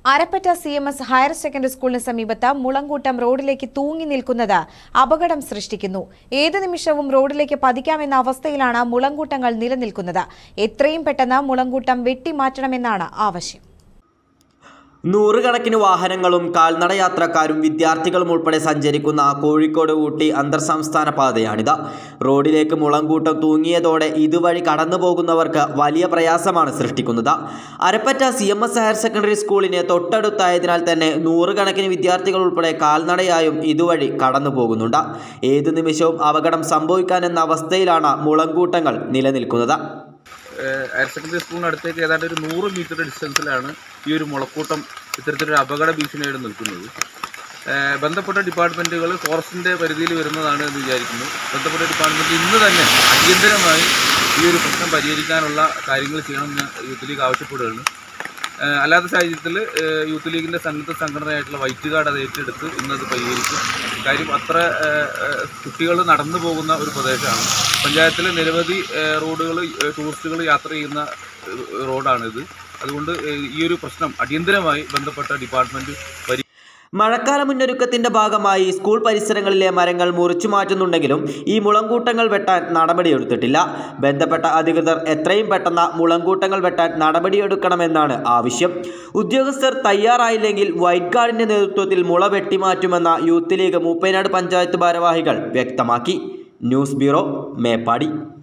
അരപ്പറ്റ C M S higher secondary സ്കൂളിന് സമീപത്ത് മുളങ്കൂട്ടം റോഡിലേക്ക് തൂങ്ങി നിൽക്കുന്നത് അപകടം സൃഷ്ടിക്കുന്നു ഏത് നിമിഷവും റോഡിലേക്ക് പതിക്കാമെന്ന അവസ്ഥയിലാണ് മുളങ്കൂട്ടങ്ങൾ നിലനിൽക്കുന്നത് എത്രയും പെട്ടെന്ന് മുളങ്കൂട്ടം വെട്ടിമാറ്റണമെന്നാണ് ആവശ്യം നൂറുകണക്കിന് വാഹനങ്ങളും കാൽനട യാത്രക്കാരും വിദ്യാർത്ഥികളും ഉൾപ്പെടെ സഞ്ചരിക്കുന്ന കോഴിക്കോട് ഊട്ടി അന്തർ സംസ്ഥാന പാതയാണിത് റോഡിലേക്ക് മുളങ്കൂട്ടം തൂങ്ങിയതോടെ ഇതുവഴി കടന്നു പോകുന്നവർക്ക് വലിയ പ്രയാസമാണ് സൃഷ്ടിക്കുന്നത് Arappatta C M S higher secondary സ്കൂളിന് തൊട്ടടുത്തായതിനാൽ തന്നെ നൂറുകണക്കിന് വിദ്യാർത്ഥികൾ ഉൾപ്പെടെ കാൽനടയായും ഇതുവഴി കടന്നു പോകുന്നുണ്ട് ഏതു നിമിഷവും അപകടം സംഭവിക്കാനെന്ന അവസ്ഥയിലാണ് മുളങ്കൂട്ടങ്ങൾ നിലനിൽക്കുന്നത് ഏഹ് ഹയർ സെക്കൻഡറി സ്കൂളിന് അടുത്തേക്ക് ഏതാണ്ട് ഒരു നൂറ് മീറ്റർ ഡിസ്റ്റൻസിലാണ് ഈ ഒരു മുളക്കൂട്ടം ഇത്തരത്തിലൊരു അപകട ഭീഷണിയായിട്ട് നിൽക്കുന്നത് ഏഹ് ബന്ധപ്പെട്ട ഡിപ്പാർട്ട്മെൻറ്റുകൾ ഫോറസ്റ്റിൻ്റെ പരിധിയിൽ വരുന്നതാണ് എന്ന് വിചാരിക്കുന്നു ബന്ധപ്പെട്ട ഡിപ്പാർട്ട്മെൻറ്റ് ഇന്ന് തന്നെ അടിയന്തരമായി ഈ ഒരു പ്രശ്നം പരിഹരിക്കാനുള്ള കാര്യങ്ങൾ ചെയ്യണമെന്ന് യൂത്ത് ലീഗ് ആവശ്യപ്പെടുകയാണ് ഏഹ് അല്ലാത്ത സാഹചര്യത്തിൽ യൂത്ത് ലീഗിൻ്റെ സന്നദ്ധ സംഘടനയായിട്ടുള്ള വൈറ്റ് കാർഡ് അത് ഏറ്റെടുത്ത് ഇന്നത് പരിഹരിക്കും കാര്യം അത്ര കുട്ടികൾ നടന്നു പോകുന്ന ഒരു പ്രദേശമാണ് പഞ്ചായത്തിൽ നിരവധി റോഡുകൾ ടൂറിസ്റ്റുകൾ യാത്ര ചെയ്യുന്ന ഏഹ്, റോഡാണിത് അതുകൊണ്ട് ഏഹ്, ഈ ഒരു പ്രശ്നം അടിയന്തരമായി ബന്ധപ്പെട്ട ഡിപ്പാർട്ട്മെൻറ്റ് പരി മഴക്കാല മുന്നൊരുക്കത്തിന്റെ ഭാഗമായി സ്കൂൾ പരിസരങ്ങളിലെ മരങ്ങൾ മുറിച്ചു മാറ്റുന്നുണ്ടെങ്കിലും ഈ മുളങ്കൂട്ടങ്ങൾ വെട്ടാൻ നടപടിയെടുത്തിട്ടില്ല ബന്ധപ്പെട്ട അധികൃതർ എത്രയും പെട്ടെന്ന് മുളങ്കൂട്ടങ്ങൾ വെട്ടാൻ നടപടിയെടുക്കണമെന്നാണ് ആവശ്യം ഉദ്യോഗസ്ഥർ തയ്യാറായില്ലെങ്കിൽ വൈറ്റ് ഗാർഡിന്റെ നേതൃത്വത്തിൽ മുള വെട്ടിമാറ്റുമെന്ന യൂത്ത് ലീഗ് മൂപ്പനാട് പഞ്ചായത്ത് ഭാരവാഹികൾ വ്യക്തമാക്കി ന്യൂസ് ബ്യൂറോ മേപ്പാടി